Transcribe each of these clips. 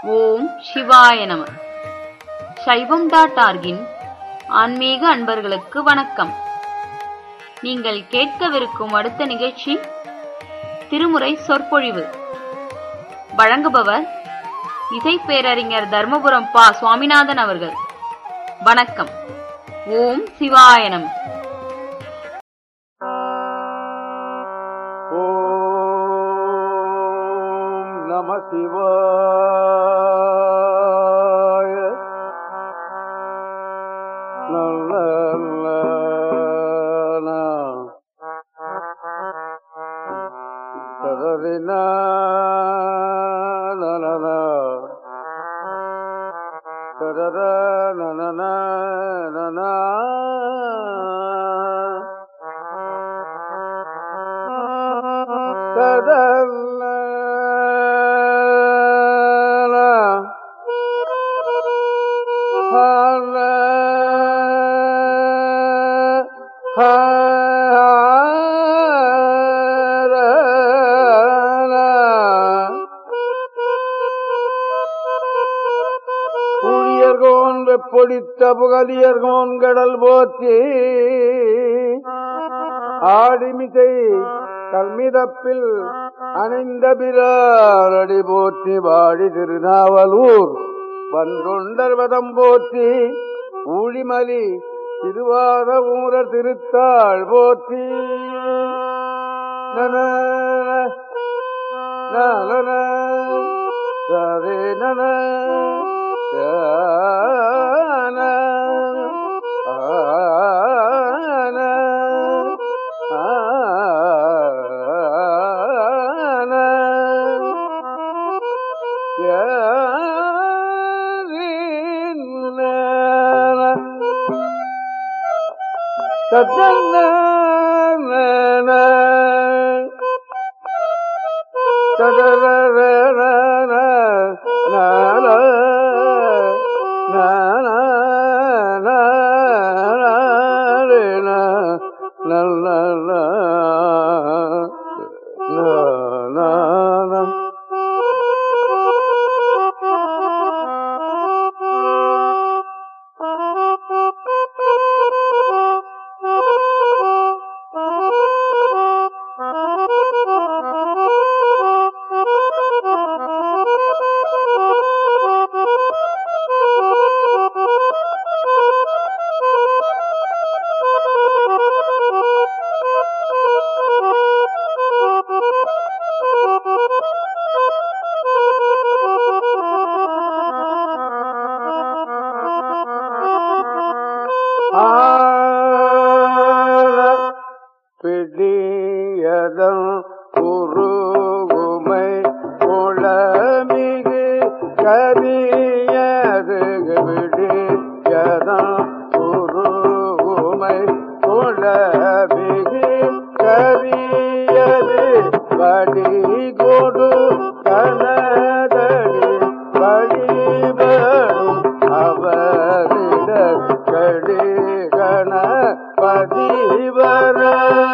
ஓம் சிவாய நம சைவம் டாட் ஆர்கின் ஆன்மீக அன்பர்களுக்கு வணக்கம் நீங்கள் கேட்கவிருக்கும் அடுத்த நிகழ்ச்சி திருமுறை சொற்பொழிவு வழங்குபவர் இசை பேரறிஞர் தர்மபுரம் பா சுவாமிநாதன் அவர்கள் வணக்கம் ஓம் சிவாய நம ஓம் நம சிவாய நல்ல சதறின சதர நன நன புளியர்கோன் வெப்பொடித்த புகலியர்கோன் கடல் போற்றி ஆடிமிசை கல்மிதப்பில் அணிந்த பிறாரடி போற்றி வாடி திருநாவலூர் வந்தொண்டர் வதம் போற்றி ஊழிமலி திருவாத ஊரர் திருத்தாள் போற்றி நன நன சரே நன நன ஆன பிடியதம் குருகுமை குளமிகு கரியது விடியதம் குருகுமை குளமிகு கரியது படி கொடு கனதடி வழிபடும் அவரிட கடி கண பதிவர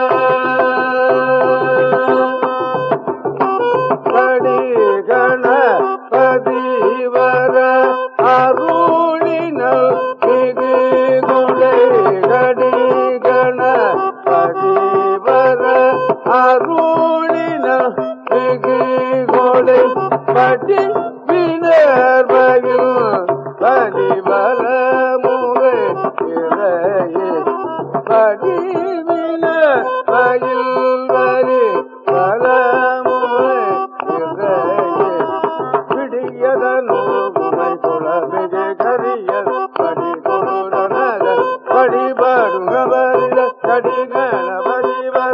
படி கண பதிவர அருளினல் மிகு குடை கடி கண பதிவர அருளினல் மிகு கொடை படி வினர்வையில் பதிவர முறை இறையே படிவின பயில் வரி பலமுறை இறையே பிடியதனோகுமை குளமிகு கரியல் படி கொடுடனக படிபாடும் கபரிட கடிகண பதிவர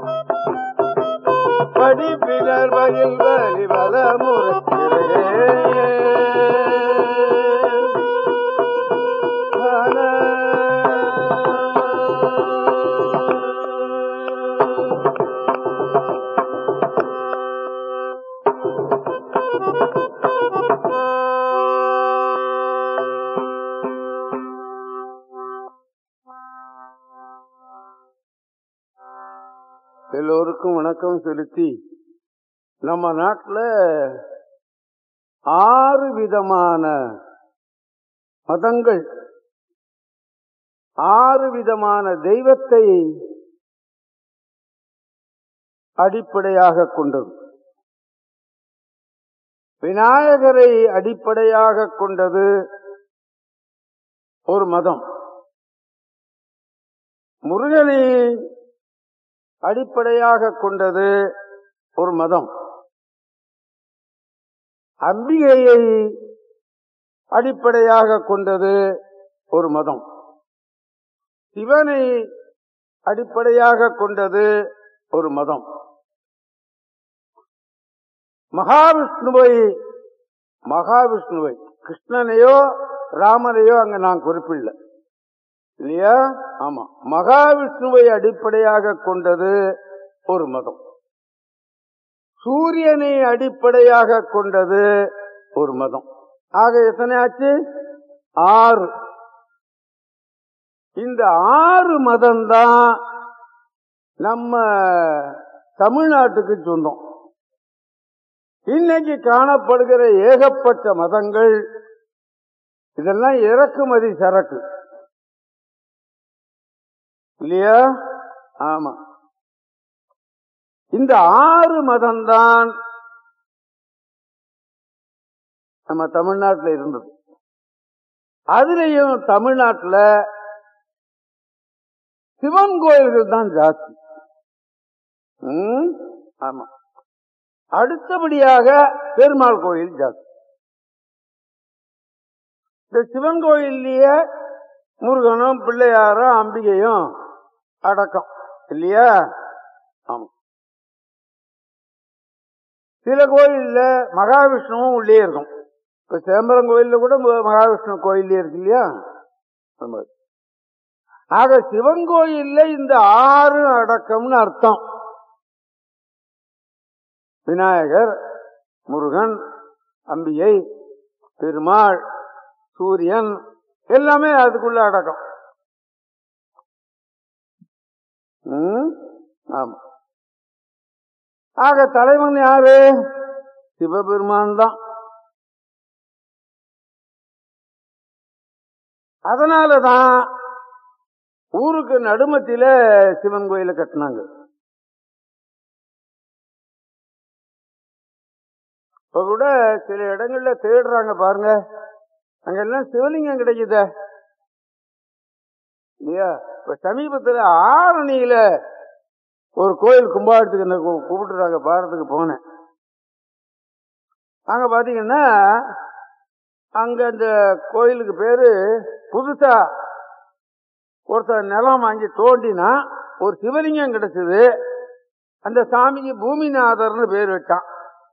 படிப்பினர் பயில் வரி பலமுறை இறையே எல்லோருக்கும் வணக்கம் செலுத்தி நம்ம நாட்டுல ஆறு விதமான மதங்கள் ஆறு விதமான தெய்வத்தை அடிப்படையாக கொண்டது விநாயகரை அடிப்படையாக கொண்டது ஒரு மதம் முருகனை அடிப்படையாக கொண்டது ஒரு மதம் அம்பிகையை அடிப்படையாக கொண்டது ஒரு மதம் சிவனை அடிப்படையாக கொண்டது ஒரு மதம் மகாவிஷ்ணுவை மகாவிஷ்ணுவை கிருஷ்ணனையோ ராமனையோ அங்க நான் குறிப்பிடல இல்லையா ஆமா மகாவிஷ்ணுவை அடிப்படையாக கொண்டது ஒரு மதம் சூரியனை அடிப்படையாக கொண்டது ஒரு மதம் ஆக எத்தனை ஆச்சு ஆறு இந்த ஆறு மதம் தான் நம்ம தமிழ்நாட்டுக்கு சொந்தம் இன்னைக்கு காணப்படுகிற ஏகப்பட்ட மதங்கள் இதெல்லாம் இறக்குமதி சரக்கு இல்லையா ஆமா இந்த ஆறு மதம்தான் நம்ம தமிழ்நாட்டில் இருந்தது அதுலயும் தமிழ்நாட்டில் சிவன் கோயில்கள் தான் ஜாஸ்தி ம், ஆமா அடுத்தபடியாக பெருமாள் கோயில் ஜாஸ்தி இந்த சிவன் கோயில்லயே முருகனும் பிள்ளையாரும் அம்பிகையும் அடக்கம் இல்லையா ஆமா சில கோயில்ல மகாவிஷ்ணுவும் உள்ளே இருக்கும் இப்ப சிதம்பரம் கோயில்ல கூட ம- மகாவிஷ்ணு கோயிலே இருக்கு இல்லையா அந்த மாதிரி. ஆக சிவன் கோயில்ல இந்த ஆறு அடக்கம்னு அர்த்தம் விநாயகர் முருகன் அம்பிகை பெருமாள் சூரியன் எல்லாமே அதுக்குள்ள அடக்கம் ம்? ஆமா ஆக தலைவன் யாரு சிவபெருமான் தான் அதனாலதான் ஊருக்கு நடுமத்தில சிவன் கோயில கட்டினாங்க இப்ப கூட சில இடங்கள்ல தேடுறாங்க பாருங்க அங்கெல்லாம் சிவலிங்கம் கிடைக்குதே இல்லையா இப்ப சமீபத்துல ஆரணியில ஒரு கோயில் கும்பாடத்துக்கு என்ன கூ- கூப்பிட்டுறாங்க பாரத்துக்கு போனேன் அங்க பாத்தீங்கன்னா அங்க அந்த கோயிலுக்கு பேரு புதுசா ஒருத்தர் நிலம் வாங்கி தோண்டினா ஒரு சிவலிங்கம் கிடைச்சது அந்த சாமிக்கு பூமிநாதர்னு பேர் வச்சான்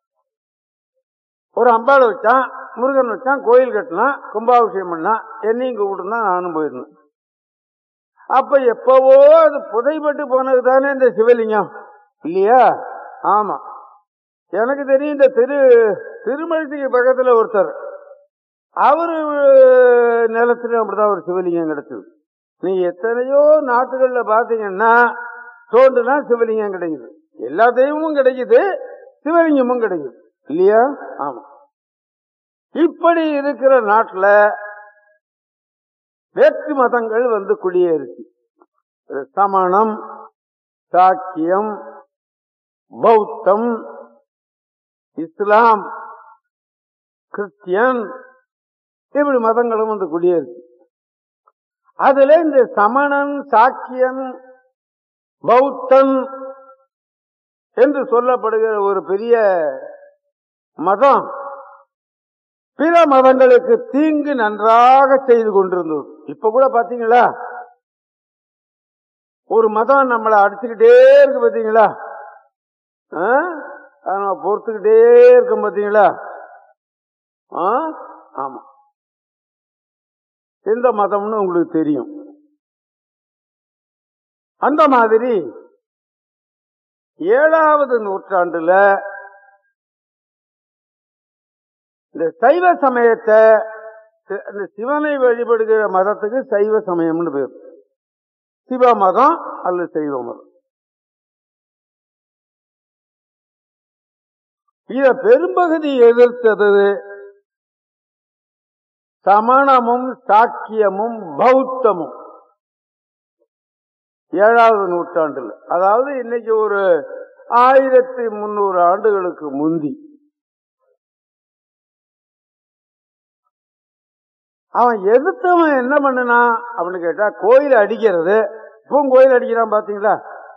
ஒரு அம்பாளை வச்சான் முருகன் வச்சான் கோயில் கட்டினான் கும்பாபிஷேகம் பண்ணான் என்னையும் கூப்பிட்டுருந்தான் நானும் போயிருந்தேன் அப்ப எப்பவோ அது புதைப்பட்டு போனது தானே இந்த சிவலிங்கம் இல்லையா ஆமா எனக்கு தெரியும் இந்த திரு திருமழிசைக்கு பக்கத்துல ஒருத்தர் அவரு நிலத்துல அப்படிதான் ஒரு சிவலிங்கம் கிடைச்சது நீ எத்தனையோ நாட்டுகள்ல பாத்தீங்கன்னா தோண்டுனா சிவலிங்கம் கிடைக்குது எல்லா தெய்வமும் கிடைக்குது சிவலிங்கமும் கிடைக்குது இல்லையா ஆமா இப்படி இருக்கிற நாட்டுல வேற்று மதங்கள் வந்து குடியேறிச்சு சமணம் சாக்கியம் பௌத்தம் இஸ்லாம் கிறிஸ்டியன் இப்படி மதங்களும் வந்து குடியேறிச்சு அதுல இந்த சமணன் சாக்கியன் பௌத்தன் என்று சொல்லப்படுகிற ஒரு பெரிய மதம் பிற மதங்களுக்கு தீங்கு நன்றாக செய்து கொண்டிருந்தது இப்ப கூட பாத்தீங்களா ஒரு மதம் நம்மளை அடிச்சுக்கிட்டே இருக்கு பாத்தீங்களா ஆ? அதை நம்ம பொறுத்துக்கிட்டே இருக்கோம் பாத்தீங்களா ஆ? ஆமா எந்த மதம்னு உங்களுக்கு தெரியும் அந்த மாதிரி ஏழாவது நூற்றாண்டுல இந்த சைவ சமயத்தை சி- இந்த சிவனை வழிபடுகிற மதத்துக்கு சைவ சமயம்னு பேர் சிவ மதம் அல்லது சைவ மதம் இத பெரும்பகுதி எதிர்த்தது சமணமும் சாக்கியமும் பௌத்தமும் ஏழாவது நூற்றாண்டுல அதாவது இன்னைக்கு ஒரு ஆயிரத்தி முன்னூறு ஆண்டுகளுக்கு முந்தி அவன் எதிர்த்தவன் என்ன பண்ணுனா அப்படின்னு கேட்டா கோயில் அடிக்கிறது இப்பவும் கோயில் அடிக்கிறான் பாத்தீங்களா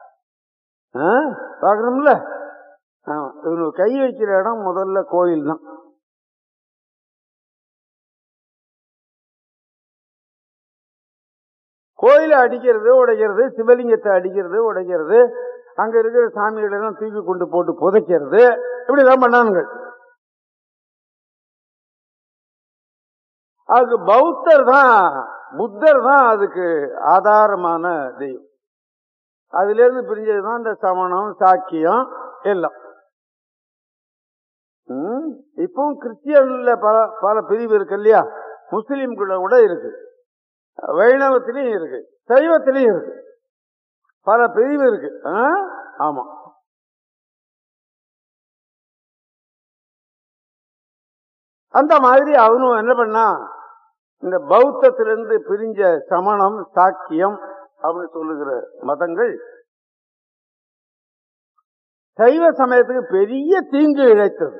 பாக்கணும்ல ஆமா இவனு கை வைக்கிற இடம் முதல்ல கோயில் தான் கோயிலை அடிக்கிறது உடைக்கிறது சிவலிங்கத்தை அடிக்கிறது உடைக்கிறது அங்க இருக்கிற சாமிகளை எல்லாம் தூக்கி கொண்டு போட்டு புதைக்கிறது இப்படி எல்லாம் பண்ணானுங்க அதுக்கு பௌத்தர் தான் புத்தர் தான் அதுக்கு ஆதாரமான தெய்வம் அதுல இருந்து பிரிஞ்சதுதான் இந்த சமணம் சாக்கியம் எல்லாம் இப்பவும் கிறிஸ்டியன்ல பல பல பிரிவு இருக்கு இல்லையா முஸ்லீம்குள்ள கூட இருக்கு வைணவத்திலையும் இருக்கு சைவத்திலையும் இருக்கு பல பிரிவு இருக்கு ஆமா அந்த மாதிரி அவனும் என்ன பண்ணா இந்த பௌத்தத்திலிருந்து பிரிஞ்ச சமணம் சாக்கியம் அப்படின்னு சொல்லுகிற மதங்கள் சைவ சமயத்துக்கு பெரிய தீங்கு இழைத்தது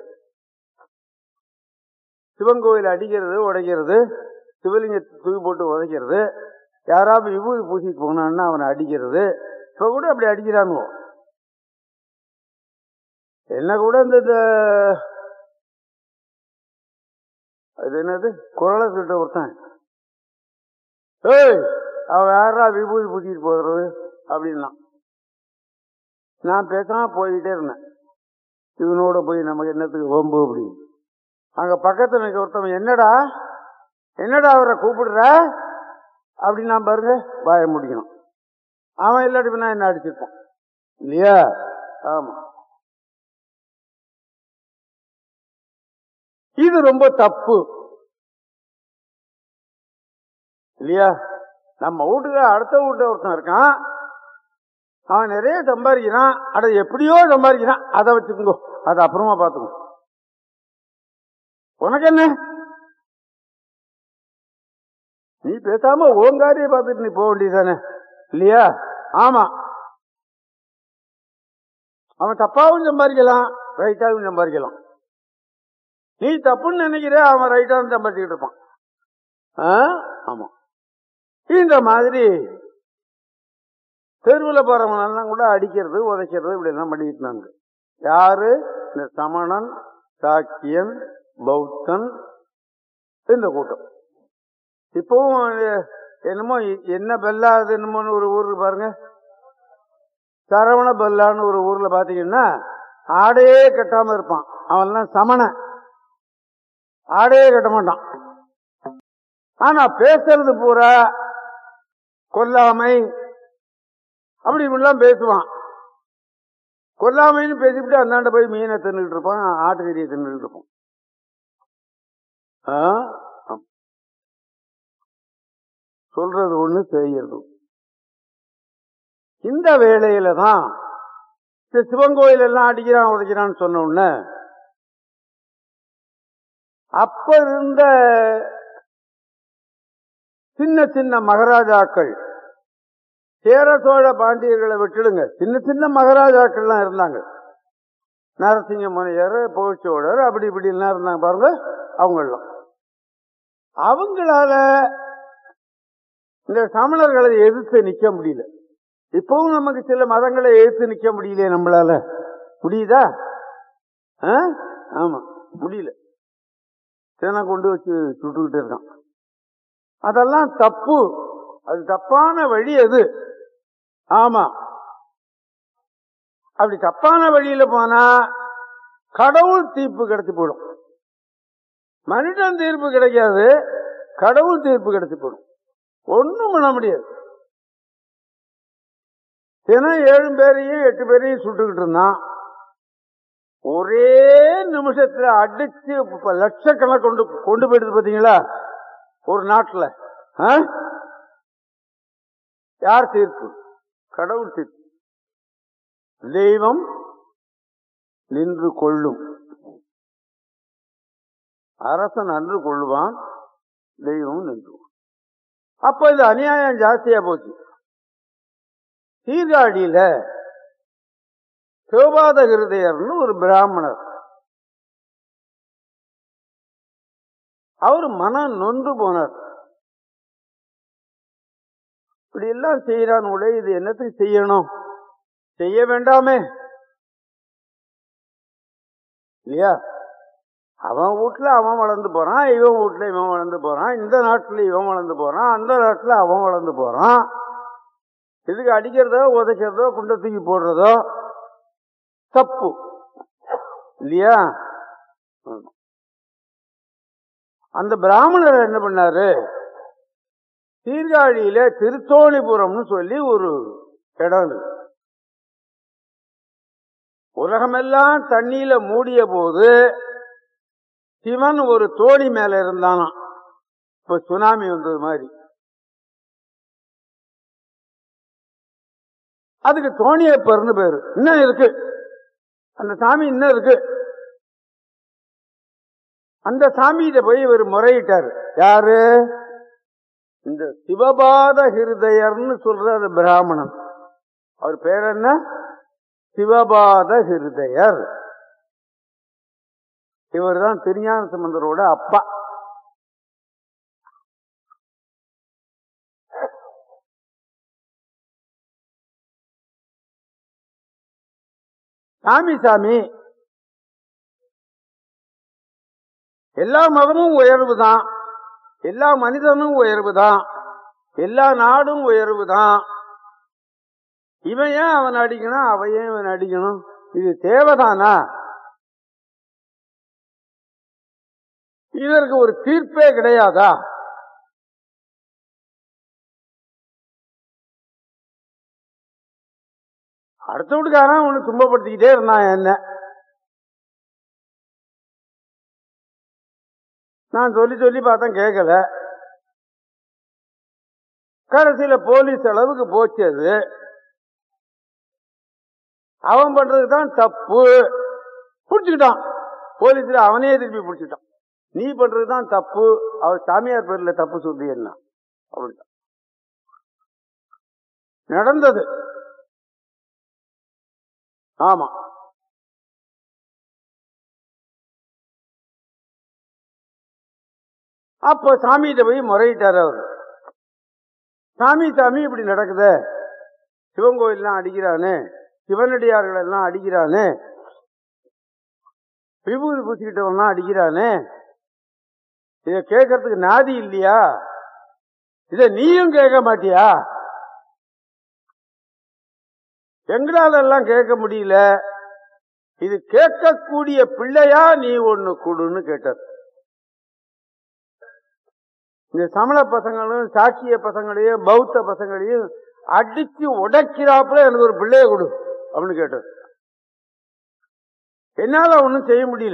சிவன் கோயில் அடிக்கிறது உடைக்கிறது சிவலிங்கத்தை தூக்கி போட்டு உதைக்கிறது யாராவது விபூதி பூசிட்டு போனான்னா அவனை அடிக்கிறது இப்ப கூட அப்படி அடிக்கிறானுவோ என்ன கூட இந்த அது என்னது குரலை சொல்லிட்ட ஒருத்தன் ஏய் அவன் யாரா விபூதி பூசிட்டு போகிறது அப்படின்னா நான் பேசாம போயிட்டே இருந்தேன் இவனோட போய் நமக்கு என்னத்துக்கு வம்பு அப்படின்னு அங்க பக்கத்துல இருக்க ஒருத்தவன் என்னடா என்னடா அவரை கூப்பிடுற அப்படின்னு நான் பாருங்க வாய முடிக்கணும் அவன் இல்லாட்டி நான் என்ன அடிச்சிருப்பான் இல்லையா ஆமா இது ரொம்ப தப்பு இல்லையா நம்ம வீட்டுக்கு அடுத்த வீட்டுல ஒருத்தன் இருக்கான் அவன் நிறைய சம்பாதிக்கிறான் அட எப்படியோ சம்பாதிக்கிறான் அதை வச்சுக்கோங்க அதை அப்புறமா பாத்துக்கோ உனக்கு என்ன நீ பேசாம ஓங்காரியை பார்த்துட்டு நீ போக வேண்டியதானே இல்லையா ஆமா அவன் தப்பாவும் சம்பாதிக்கலாம் ரைட்டாவும் சம்பாதிக்கலாம் நீ தப்புன்னு நினைக்கிற அவன் ரைட்டாவும் சம்பாதிச்சுக்கிட்டு இருப்பான் ஆமா இந்த மாதிரி தெருவில் போறவனெல்லாம் கூட அடிக்கிறது உதைக்கிறது இப்படி எல்லாம் பண்ணிட்டு இருந்தாங்க யாரு இந்த சமணன் சாக்கியன் பௌத்தன் இந்த கூட்டம் இப்பவும் என்னமோ என்ன பெல்லா அது என்னமோன்னு ஒரு ஊருக்கு பாருங்க சரவண பெல்லான்னு ஒரு ஊர்ல பாத்தீங்கன்னா ஆடையே கட்டாம இருப்பான் அவன்லாம் சமண ஆடையே கட்ட மாட்டான் ஆனா பேசுறது பூரா கொல்லாமை அப்படி இப்படிலாம் பேசுவான் கொல்லாமைன்னு பேசிவிட்டு அந்தாண்ட போய் மீனை தின்னுட்டு இருப்பான் ஆட்டுக்கறியை தின்னுட்டு இருப்பான் சொல்றது ஒண்ணு செய்யறது இந்த வேளையில தான் சிவன் கோயில் எல்லாம் அடிக்கிறான் உதைக்கிறான்னு சொன்ன உடனே அப்ப இருந்த சின்ன சின்ன மகாராஜாக்கள் சேர சோழ பாண்டியர்களை விட்டுடுங்க சின்ன சின்ன மகாராஜாக்கள்லாம் இருந்தாங்க நரசிங்க முனையர் புகழ்ச்சோழர் அப்படி இப்படி எல்லாம் இருந்தாங்க பாருங்க அவங்கெல்லாம் அவங்களால இந்த சமணர்களை எதிர்த்து நிக்க முடியல இப்பவும் நமக்கு சில மதங்களை எதிர்த்து நிக்க முடியல நம்மளால முடியுதா ஆமா முடியல தேனா கொண்டு வச்சு சுட்டுக்கிட்டு இருக்கான் அதெல்லாம் தப்பு அது தப்பான வழி அது ஆமா அப்படி தப்பான வழியில போனா கடவுள் தீர்ப்பு கிடைச்சு போயிடும் மனிதன் தீர்ப்பு கிடைக்காது கடவுள் தீர்ப்பு கிடைச்சு போயிடும் ஒண்ணும் பண்ண முடியாது தினம் ஏழு பேரையும் எட்டு பேரையும் சுட்டுக்கிட்டு இருந்தான் ஒரே நிமிஷத்துல அடிச்சு லட்சக்கணக்கு கொண்டு கொண்டு போயிடுது பாத்தீங்களா ஒரு நாட்டுல யார் தீர்ப்பு கடவுள் தீர்ப்பு தெய்வம் நின்று கொள்ளும் அரசன் அன்று கொள்வான் தெய்வம் நின்று அப்ப இது அநியாயம் ஜாஸ்தியா போச்சு சீர்காழியில சிவபாத ஹிருதயர்னு ஒரு பிராமணர் அவர் மனம் நொந்து போனார் இப்படி எல்லாம் செய்யறான் உடே இது என்னத்துக்கு செய்யணும் செய்ய வேண்டாமே இல்லையா அவன் வீட்டுல அவன் வளர்ந்து போறான் இவன் வீட்டுல இவன் வளர்ந்து போறான் இந்த நாட்டுல இவன் வளர்ந்து போறான் அந்த நாட்டுல அவன் வளர்ந்து போறான் இதுக்கு அடிக்கிறதோ உதைக்கிறதோ குண்டை தூக்கி போடுறதோ தப்பு இல்லையா அந்த பிராமணர் என்ன பண்ணாரு சீர்காழியில திருத்தோணிபுரம்னு சொல்லி ஒரு இடம் இருக்கு உலகமெல்லாம் தண்ணியில மூடிய போது சிவன் ஒரு தோணி மேல இருந்தானாம் இப்ப சுனாமி வந்தது மாதிரி அதுக்கு தோணியப்பர்னு பேரு இன்னும் இருக்கு அந்த சாமி இன்னும் இருக்கு அந்த சாமியிட்ட போய் இவர் முறையிட்டாரு யாரு இந்த சிவபாத ஹிருதயர்னு சொல்ற அந்த பிராமணன் அவர் பேர் என்ன சிவபாத ஹிருதயர் இவர் தான் திருஞான சம்பந்தரோட அப்பா சாமி சாமி எல்லா மதமும் உயர்வு தான் எல்லா மனிதனும் உயர்வு தான் எல்லா நாடும் உயர்வு தான் இவன் ஏன் அவன் அடிக்கணும் அவன் ஏன் இவன் அடிக்கணும் இது தேவைதானா இதற்கு ஒரு தீர்ப்பே கிடையாதா அடுத்த வீட்டுக்காரன் ஒண்ணு துன்பப்படுத்திக்கிட்டே இருந்தான் என்ன நான் சொல்லி சொல்லி பார்த்தேன் கேட்கல கடைசியில போலீஸ் அளவுக்கு போச்சு அது அவன் பண்றதுக்கு தான் தப்பு புடிச்சுக்கிட்டான் போலீஸ்ல அவனே திருப்பி புடிச்சுட்டான் நீ பண்றது தான் தப்பு அவர் சாமியார் பேர்ல தப்பு சொல்லி என்ன அப்படின்ட்டான் நடந்தது ஆமா அப்ப சாமிகிட்ட போய் முறையிட்டார் அவர் சாமி சாமி இப்படி நடக்குது சிவன் கோயில்லாம் அடிக்கிறானே சிவனடியார்கள் எல்லாம் அடிக்கிறானே விபூதி பூசிக்கிட்டவன்லாம் அடிக்கிறானே இத கேட்கறதுக்கு நாதி இல்லையா இத நீயும் கேட்க மாட்டியா எங்களால எல்லாம் கேட்க முடியல இது கேட்கக்கூடிய பிள்ளையா நீ ஒண்ணு கொடுன்னு கேட்டார் இந்த சமண பசங்களும் சாக்கிய பசங்களையும் பௌத்த பசங்களையும் அடிச்சு உடைக்கிறாப்புல எனக்கு ஒரு பிள்ளைய கொடு அப்படின்னு கேட்டார் என்னால ஒன்னும் செய்ய முடியல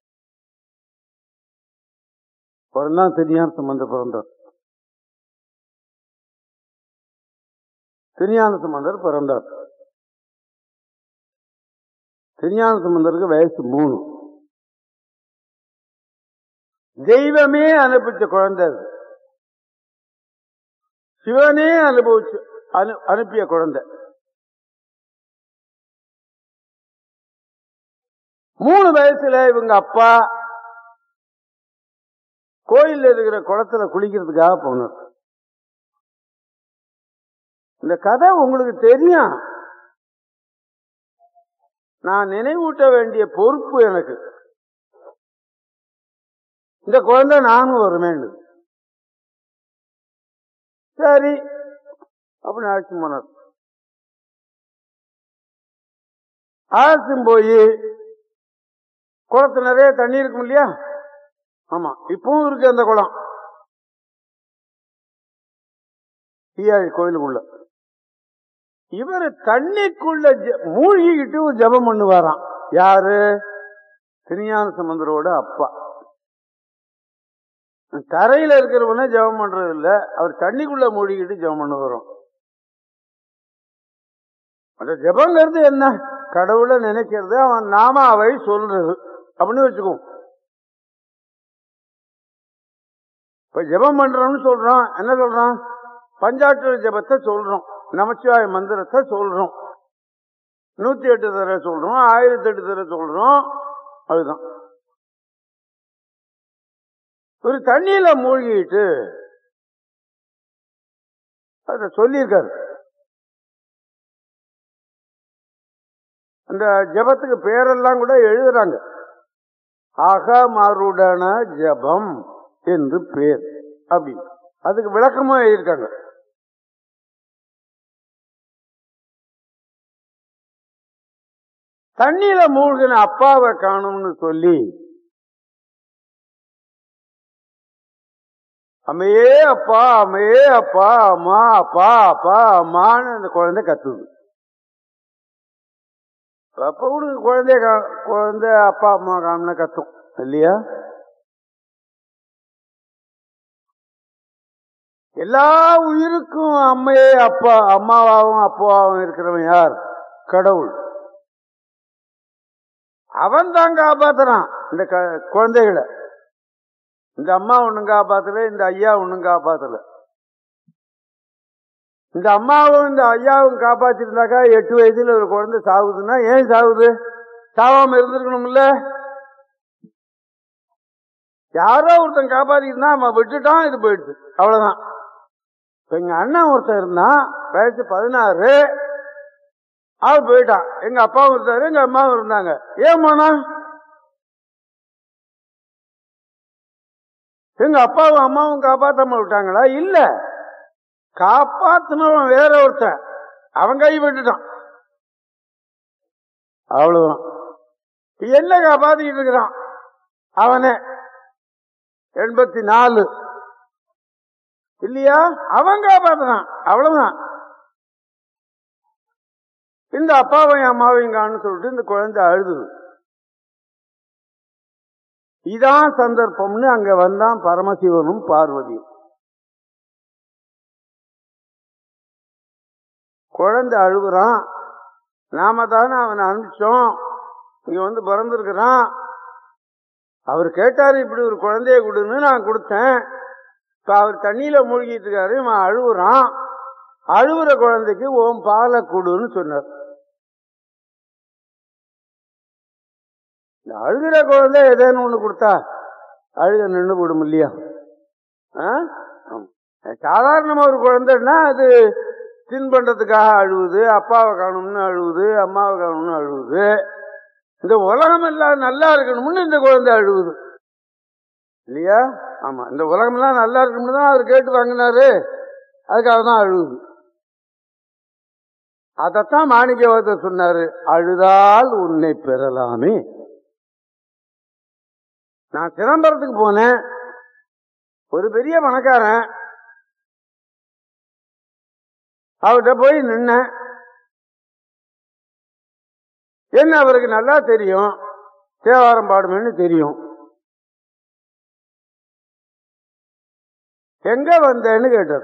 பிறந்தான் திருஞான சம்பந்த பிறந்தார் திருஞான சம்பந்தர் பிறந்தார் திருஞான சம்பந்தருக்கு வயசு மூணு தெய்வமே அனுப்பிச்ச குழந்தை அது சிவனே அனுபவிச்சு அனு அனுப்பிய குழந்தை மூணு வயசுல இவங்க அப்பா கோயில்ல இருக்கிற குளத்துல குளிக்கிறதுக்காக போனார் இந்த கதை உங்களுக்கு தெரியும் நான் நினைவூட்ட வேண்டிய பொறுப்பு எனக்கு இந்த குழந்தை நானும் வருமேன்னு சரி அப்படின்னு அழைச்சு போனார் அழைச்சும் போய் குளத்து நிறைய தண்ணி இருக்கும் இல்லையா ஆமா இப்பவும் இருக்கு அந்த குளம் தீயாழி கோயிலுக்குள்ள இவர் தண்ணிக்குள்ள ஜ- மூழ்கிக்கிட்டு ஒரு ஜபம் பண்ணுவாராம் யாரு திருஞான சம்பந்தரோட அப்பா தரையில இருக்கிறவன ஜெபம் பண்றது இல்ல அவர் தண்ணிக்குள்ள மூழ்கிட்டு ஜெபம் பண்ண வரும் அந்த ஜெபங்கிறது என்ன கடவுளை நினைக்கிறது அவன் நாமாவை சொல்றது அப்படின்னு வச்சுக்கோ இப்ப ஜெபம் பண்றோம்னு சொல்றோம் என்ன சொல்றோம் பஞ்சாட்சர ஜெபத்தை சொல்றோம் நமச்சிவாய மந்திரத்தை சொல்றோம் நூத்தி எட்டு தடவை சொல்றோம் ஆயிரத்தி எட்டு தடவை சொல்றோம் அதுதான் ஒரு தண்ணியில மூழ்கிட்டு அத சொல்லியிருக்காரு அந்த ஜபத்துக்கு பேரெல்லாம் கூட எழுதுறாங்க அகமருடன ஜபம் என்று பேர் அப்படி அதுக்கு விளக்கமா எழுதியிருக்காங்க தண்ணியில மூழ்கின அப்பாவை காணும்னு சொல்லி அம்மையே அப்பா அம்மையே அப்பா அம்மா அப்பா அப்பா அம்மான்னு அந்த குழந்தை கத்துது அப்ப கூட குழந்தைய கா- குழந்தை அப்பா அம்மா காணும்னா கத்தும் இல்லையா எல்லா உயிருக்கும் அம்மையே அப்பா அம்மாவாகவும் அப்பாவாகவும் இருக்கிறவன் யார் கடவுள் அவன் தான் காப்பாத்துறான் இந்த க- குழந்தைகளை இந்த அம்மா ஒண்ணும் காப்பாத்தல இந்த ஐயா ஒண்ணும் காப்பாத்தல இந்த அம்மாவும் இந்த ஐயாவும் காப்பாத்திருந்தாக்கா எட்டு வயசுல ஒரு குழந்தை சாகுதுன்னா ஏன் சாகுது சாவாம இருந்திருக்கணும்ல யாரோ ஒருத்தன் காப்பாத்திருந்தா அவன் விட்டுட்டான் இது போயிடுச்சு அவ்வளவுதான் இப்ப எங்க அண்ணன் ஒருத்தன் இருந்தான் வயசு பதினாறு அவன் போயிட்டான் எங்க அப்பாவும் இருந்தாரு எங்க அம்மாவும் இருந்தாங்க ஏன் போனா எங்க அப்பாவும் அம்மாவும் காப்பாத்தாம விட்டாங்களா இல்ல காப்பாத்தினவன் வேற ஒருத்தன் அவன் கை விட்டுட்டான் அவ்வளவுதான் என்ன காப்பாத்திக்கிட்டு இருக்கிறான் அவனே எண்பத்தி நாலு இல்லையா அவன் காப்பாத்தினான் அவ்வளவுதான் இந்த அப்பாவையும் அம்மாவையும் காணுன்னு சொல்லிட்டு இந்த குழந்தை அழுதுது இதான் சந்தர்ப்பம்னு அங்க வந்தான் பரமசிவனும் பார்வதியும் குழந்தை அழுகுறான் நாம தானே அவனை அனுப்பிச்சோம் இங்க வந்து பிறந்திருக்கிறான் அவர் கேட்டாரு இப்படி ஒரு குழந்தைய கொடுன்னு நான் கொடுத்தேன் இப்ப அவர் தண்ணியில மூழ்கிட்டு இருக்காரு இவன் அழுகுறான் அழுகுற குழந்தைக்கு ஓம் பாலை கொடுன்னு சொன்னார் இந்த அழுகிற குழந்தை ஏதேன்னு ஒண்ணு கொடுத்தா அழுக நின்று போடும் இல்லையா ஆ? ஆமா. சாதாரணமா ஒரு குழந்தைன்னா அது தின்பண்டத்துக்காக அழுவுது அப்பாவை காணும்னு அழுவுது அம்மாவை காணும்னு அழுவுது இந்த உலகம் எல்லாம் நல்லா இருக்கணும்னு இந்த குழந்தை அழுவுது இல்லையா ஆமா இந்த உலகம் எல்லாம் நல்லா இருக்கணும்னு தான் அவர் கேட்டு வாங்கினாரு அதுக்காக தான் அழுவுது அதத்தான் மாணிக்கவாதர் சொன்னாரு அழுதால் உன்னை பெறலாமே நான் சிதம்பரத்துக்கு போனேன் ஒரு பெரிய பணக்காரன் அவர்கிட்ட போய் நின்னேன் என்ன அவருக்கு நல்லா தெரியும் தேவாரம் பாடுமேன்னு தெரியும் எங்க வந்தேன்னு கேட்டார்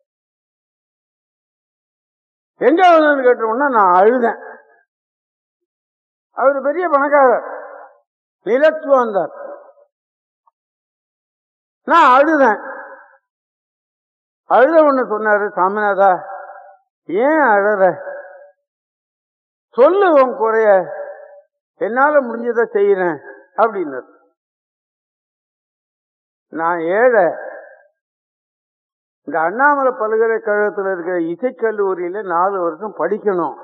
எங்க வந்தேன்னு கேட்டோம்னா நான் அழுதேன் அவர் பெரிய பணக்காரர் நிலத்து வந்தார் நான் அழுதேன் அழுத ஒண்ணு சொன்னாரு சாமிநாதா ஏன் அழற சொல்லு உன் குறைய என்னால முடிஞ்சதை செய்யறேன் அப்படின்னாரு நான் ஏழை இந்த அண்ணாமலை பல்கலைக்கழகத்தில் இருக்கிற இசைக்கல்லூரியில நாலு வருஷம் படிக்கணும்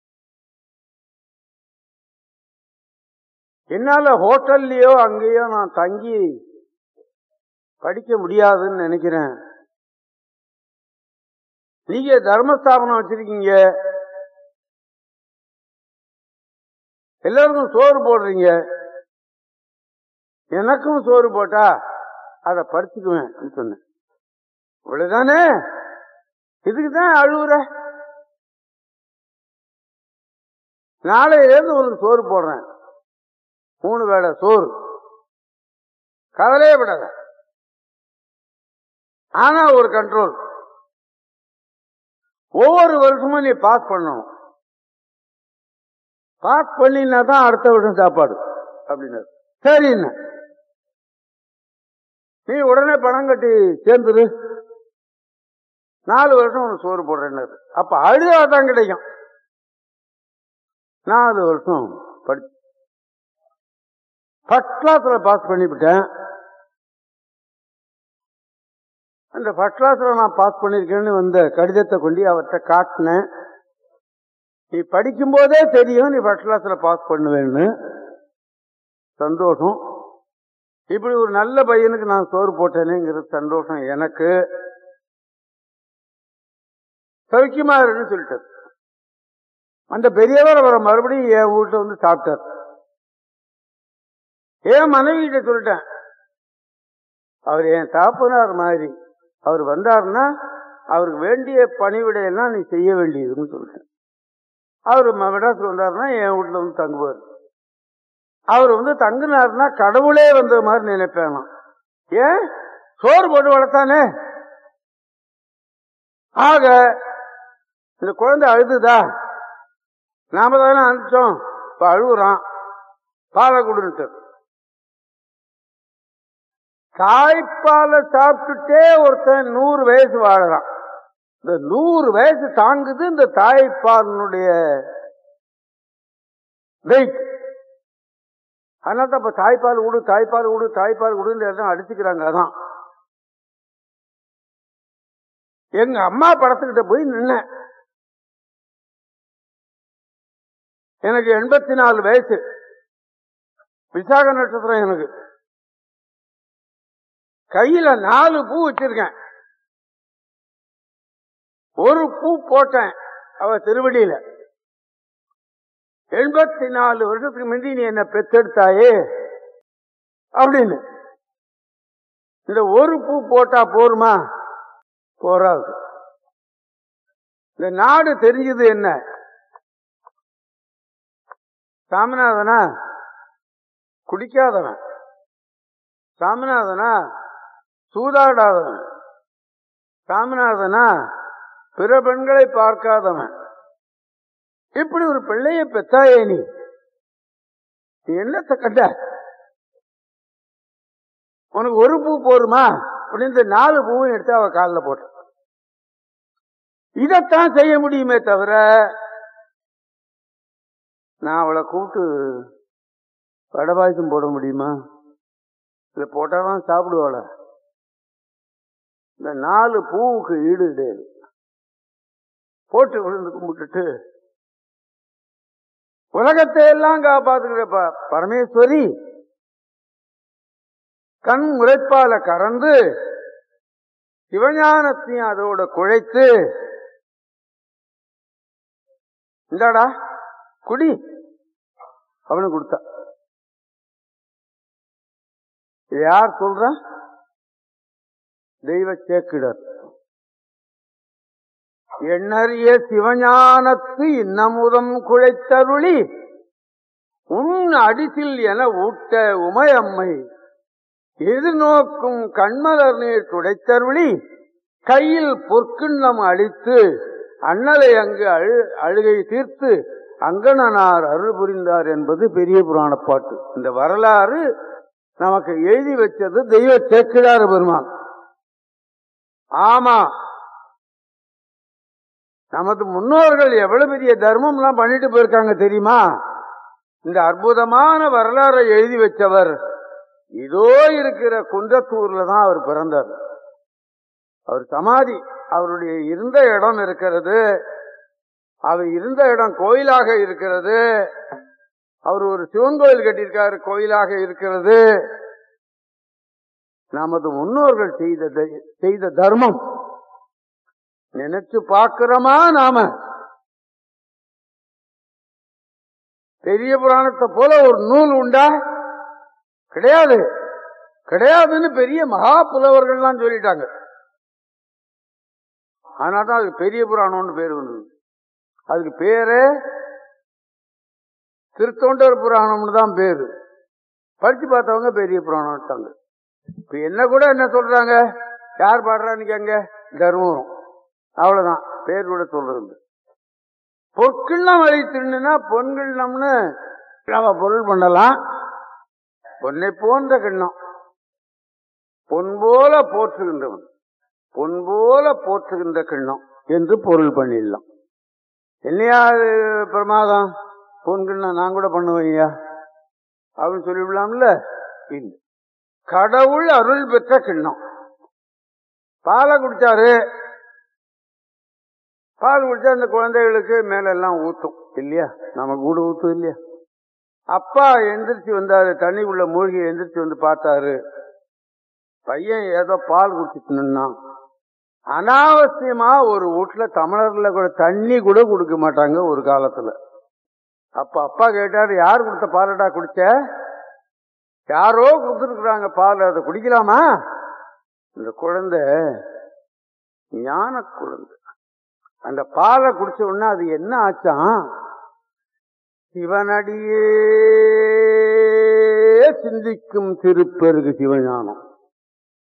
என்னால ஹோட்டல்லயோ அங்கேயோ நான் தங்கி படிக்க முடியாதுன்னு நினைக்கிறேன் நீங்க தர்மஸ்தாபனம் வச்சிருக்கீங்க எல்லாருக்கும் சோறு போடுறீங்க எனக்கும் சோறு போட்டா அதை படிச்சுக்குவேன் அப்படின்னு சொன்னேன் இவ்வளவுதானே இதுக்கு தான் அழுகுற நாளையிலேருந்து உனக்கு சோறு போடுறேன் மூணு வேளை சோறு கவலையே படாத ஆனா ஒரு கண்ட்ரோல் ஒவ்வொரு வருஷமும் நீ பாஸ் பண்ணணும் பாஸ் பண்ணினா தான் அடுத்த வருஷம் சாப்பாடு அப்படின்னாரு சரின்னு நீ உடனே பணம் கட்டி சேர்ந்துரு நாலு வருஷம் உனக்கு சோறு போடுறேன்னு அப்ப அழுதாதான் கிடைக்கும் நாலு வருஷம் படி ஃபர்ஸ்ட் கிளாஸ்ல பாஸ் பண்ணிவிட்டேன் அந்த ஃபர்ஸ்ட் கிளாஸ்ல நான் பாஸ் பண்ணிருக்கேன்னு வந்த கடிதத்தை கொண்டு அவர்கிட்ட காட்டினேன் நீ படிக்கும் போதே தெரியும் நீ ஃபர்ஸ்ட் கிளாஸ்ல பாஸ் பண்ணுவேன்னு சந்தோஷம் இப்படி ஒரு நல்ல பையனுக்கு நான் சோறு போட்டேனேங்கிறது சந்தோஷம் எனக்கு சௌக்கியமா இருன்னு சொல்லிட்டார் அந்த பெரியவர் அவரை மறுபடியும் என் வீட்டுல வந்து சாப்பிட்டார் என் மனைவிகிட்ட சொல்லிட்டேன் அவர் என் தாப்பனார் மாதிரி அவர் வந்தாருன்னா அவருக்கு வேண்டிய பணிவிடையெல்லாம் நீ செய்ய வேண்டியதுன்னு சொல்லிட்டேன் அவர் மெட்ராஸ்க்கு வந்தாருன்னா என் வீட்டுல வந்து தங்குவார் அவர் வந்து தங்குனாருன்னா கடவுளே வந்த மாதிரி நினைப்பேன் ஏன் சோறு போட்டு வளர்த்தானே ஆக இந்த குழந்தை அழுதுதா நாம தானே அனுப்பிச்சோம் இப்ப அழுகுறான் பாலை கொடுன்ட்டு தாய்ப்பாலை சாப்பிட்டுட்டே ஒருத்தன் நூறு வயசு வாழறான் இந்த நூறு வயசு தாங்குது இந்த தாய்ப்பாலினுடைய வெயிட் அதனால தான் இப்ப தாய்ப்பால் விடு தாய்ப்பால் விடு தாய்ப்பால் விடுன்னு எல்லாம் அடிச்சுக்கிறாங்க அதான் எங்க அம்மா படத்துக்கிட்ட போய் நின்னேன் எனக்கு எண்பத்தி நாலு வயசு விசாக நட்சத்திரம் எனக்கு கையில நாலு பூ வச்சிருக்கேன் ஒரு பூ போட்டேன் அவ திருவடியில எண்பத்தி நாலு வருஷத்துக்கு முந்தி நீ என்ன பெத்தெடுத்தாயே அப்படின்னு இந்த ஒரு பூ போட்டா போருமா போறாது இந்த நாடு தெரிஞ்சது என்ன சாமிநாதனா குடிக்காதவன் சாமிநாதனா சூதாடாதவன் சாமிநாதனா பிற பெண்களை பார்க்காதவன் இப்படி ஒரு பிள்ளைய பெத்தாயே நீ நீ என்னத்தை கண்ட உனக்கு ஒரு பூ போருமா அப்படின்னு இந்த நாலு பூவும் எடுத்து அவ காலில் போட்ட இதைத்தான் செய்ய முடியுமே தவிர நான் அவளை கூப்பிட்டு வடை பாயசம் போட முடியுமா இல்ல போட்டாதான் சாப்பிடுவாள இந்த நாலு பூவுக்கு ஈடு கிடையாது போட்டு விழுந்து கும்பிட்டுட்டு உலகத்தை எல்லாம் காப்பாத்துக்கிற ப- பரமேஸ்வரி கண் உழைப்பால கறந்து சிவஞானத்தையும் அதோட குழைத்து இந்தாடா குடி அவனுக்கு கொடுத்தா இது யார் சொல்ற தெய்வ சேக்கிடர் எண்ணறிய சிவஞானத்து இன்னமுதம் குழைத்தருளி உன் அடிசில் என ஊட்ட உமையம்மை எதிர்நோக்கும் கண்மலர் நீர் துடைத்தருளி கையில் பொற்கிண்ணம் அளித்து அண்ணலை அங்கு அழு அழுகை தீர்த்து அங்கணனார் அருள் புரிந்தார் என்பது பெரிய புராண பாட்டு இந்த வரலாறு நமக்கு எழுதி வச்சது தெய்வ சேக்கிடார் பெருமான் ஆமா நமது முன்னோர்கள் எவ்வளவு பெரிய தர்மம் எல்லாம் பண்ணிட்டு போயிருக்காங்க தெரியுமா இந்த அற்புதமான வரலாறை எழுதி வச்சவர் இதோ இருக்கிற குன்றத்தூர்ல தான் அவர் பிறந்தார் அவர் சமாதி அவருடைய இருந்த இடம் இருக்கிறது அவர் இருந்த இடம் கோயிலாக இருக்கிறது அவர் ஒரு சிவன் கோயில் கட்டியிருக்காரு கோயிலாக இருக்கிறது நமது முன்னோர்கள் செய்த த- செய்த தர்மம் நினைச்சு பார்க்கிறோமா நாம பெரிய புராணத்தை போல ஒரு நூல் உண்டா கிடையாது கிடையாதுன்னு பெரிய மகா புலவர்கள்லாம் சொல்லிட்டாங்க அதனால தான் அதுக்கு பெரிய புராணம்னு பேர் வந்தது அதுக்கு பேரு திருத்தொண்டர் புராணம்னு தான் பேரு படிச்சு பார்த்தவங்க பெரிய புராணம் இப்ப என்ன கூட என்ன சொல்றாங்க யார் பாடுறான்னு கேங்க தர்மபுரம் அவ்வளவுதான் பேர் கூட சொல்றது பொற்கிண்ணம் அழித்துனா பொன்கிண்ணம்னு நம்ம பொருள் பண்ணலாம் பொன்னை போன்ற கிண்ணம் பொன் போல போற்றுகின்றவன் பொன் போல போற்றுகின்ற கிண்ணம் என்று பொருள் பண்ணிடலாம் என்னையா அது பிரமாதம் பொன் கிண்ணம் நான் கூட பண்ணுவேன்யா அப்படின்னு சொல்லிவிடலாம்ல இல்லை கடவுள் அருள் பெற்ற கிண்ணம் பாலை குடிச்சாரு பால் குடிச்சா அந்த குழந்தைகளுக்கு மேல எல்லாம் ஊத்தும் இல்லையா நமக்கு கூட ஊத்தும் இல்லையா அப்பா எந்திரிச்சு வந்தாரு தண்ணிக்குள்ள மூழ்கி எந்திரிச்சு வந்து பார்த்தாரு பையன் ஏதோ பால் குடிச்சிட்டு நின்னான் அனாவசியமா ஒரு வீட்டுல தமிழர்ல கூட தண்ணி கூட கொடுக்க மாட்டாங்க ஒரு காலத்துல அப்ப அப்பா கேட்டாரு யார் கொடுத்த பாலடா குடிச்ச யாரோ கொடுத்துருக்குறாங்க பால் அதை குடிக்கலாமா இந்த குழந்தை ஞான குழந்தை அந்த பாலை குடிச்ச உடனே அது என்ன ஆச்சான் சிவனடியே சிந்திக்கும் திருப்பெருகு சிவஞானம்